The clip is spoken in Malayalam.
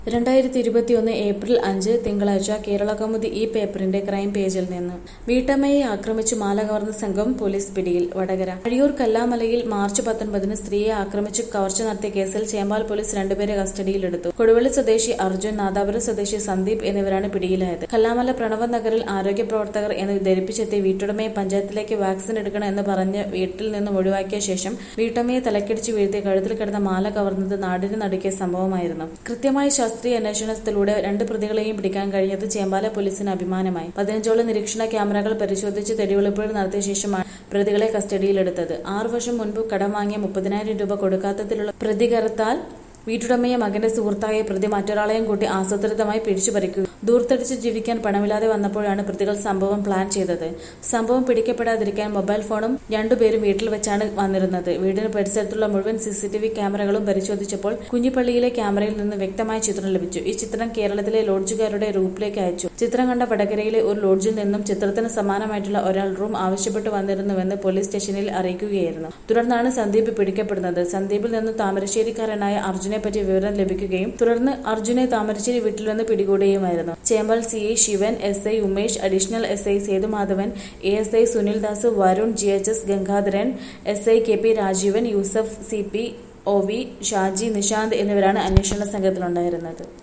രണ്ടായിരത്തി ഇരുപത്തിയൊന്ന് ഏപ്രിൽ അഞ്ച് തിങ്കളാഴ്ച കേരളകൗമുദി ഈ പേപ്പറിന്റെ ക്രൈം പേജിൽ നിന്ന് വീട്ടമ്മയെ ആക്രമിച്ചു മാല കവർന്ന സംഘം പോലീസ് പിടിയിൽ വടകര അഴിയൂർ കല്ലാമലയിൽ മാർച്ച് പത്തൊൻപതിന് സ്ത്രീയെ ആക്രമിച്ചു കവർച്ച നടത്തിയ കേസിൽ ചേമ്പാൽ പോലീസ് രണ്ടുപേരെ കസ്റ്റഡിയിലെടുത്തു കൊടുവള്ളി സ്വദേശി അർജുൻ നാദാപുരം സ്വദേശി സന്ദീപ് എന്നിവരാണ് പിടിയിലായത് കല്ലാമല പ്രണവ നഗറിൽ ആരോഗ്യ പ്രവർത്തകർ എന്ന് ധരിപ്പിച്ചെത്തിയ വീട്ടുടമയെ പഞ്ചായത്തിലേക്ക് വാക്സിൻ എടുക്കണം എന്ന് പറഞ്ഞ് വീട്ടിൽ നിന്നും ഒഴിവാക്കിയ ശേഷം വീട്ടമ്മയെ തലക്കടിച്ചു വീഴ്ത്തി കഴുത്തിൽ കിടന്ന മാല കവർന്നത് നാടിന് നടുക്കിയ സംഭവമായിരുന്നു കൃത്യമായ ശാസ്ത്രീയ അന്വേഷണത്തിലൂടെ രണ്ട് പ്രതികളെയും പിടിക്കാൻ കഴിഞ്ഞത് ചേമ്പാല പോലീസിന് അഭിമാനമായി പതിനഞ്ചോളം നിരീക്ഷണ ക്യാമറകൾ പരിശോധിച്ച് തെളിവെടുപ്പുകൾ നടത്തിയ ശേഷമാണ് പ്രതികളെ കസ്റ്റഡിയിലെടുത്തത് ആറു വർഷം മുൻപ് കടം വാങ്ങിയ മുപ്പതിനായിരം രൂപ കൊടുക്കാത്തതിലുള്ള പ്രതികരത്താൽ വീട്ടുടമയെ മകന്റെ സുഹൃത്തായ പ്രതി മറ്റൊരാളെയും കൂട്ടി ആസൂത്രിതമായി പിടിച്ചുപറിക്കുക ദൂർത്തടിച്ച് ജീവിക്കാൻ പണമില്ലാതെ വന്നപ്പോഴാണ് പ്രതികൾ സംഭവം പ്ലാൻ ചെയ്തത് സംഭവം പിടിക്കപ്പെടാതിരിക്കാൻ മൊബൈൽ ഫോണും രണ്ടുപേരും വീട്ടിൽ വെച്ചാണ് വന്നിരുന്നത് വീടിന് പരിസരത്തുള്ള മുഴുവൻ സിസിടിവി ക്യാമറകളും പരിശോധിച്ചപ്പോൾ കുഞ്ഞിപ്പള്ളിയിലെ ക്യാമറയിൽ നിന്ന് വ്യക്തമായ ചിത്രം ലഭിച്ചു ഈ ചിത്രം കേരളത്തിലെ ലോഡ്ജുകാരുടെ റൂപ്പിലേക്ക് അയച്ചു ചിത്രം കണ്ട വടകരയിലെ ഒരു ലോഡ്ജിൽ നിന്നും ചിത്രത്തിന് സമാനമായിട്ടുള്ള ഒരാൾ റൂം ആവശ്യപ്പെട്ട് വന്നിരുന്നുവെന്ന് പോലീസ് സ്റ്റേഷനിൽ അറിയിക്കുകയായിരുന്നു തുടർന്നാണ് സന്ദീപ് പിടിക്കപ്പെടുന്നത് സന്ദീപിൽ നിന്ന് താമരശ്ശേരിക്കാരനായ അർജുനെ പറ്റി വിവരം ലഭിക്കുകയും തുടർന്ന് അർജുനെ താമരശ്ശേരി വീട്ടിൽ നിന്ന് പിടികൂടുകയുമായിരുന്നു Chembal C I Sivan S I Umesh additional S I Sethumadhavan A S I Sunil Das Varun G H S Gangadharan S I K P Rajeevan Yusuf C P O V Shaji Nishanth എന്നിവരാണ് അന്വേഷണ സംഘത്തിലുണ്ടായിരുന്നത്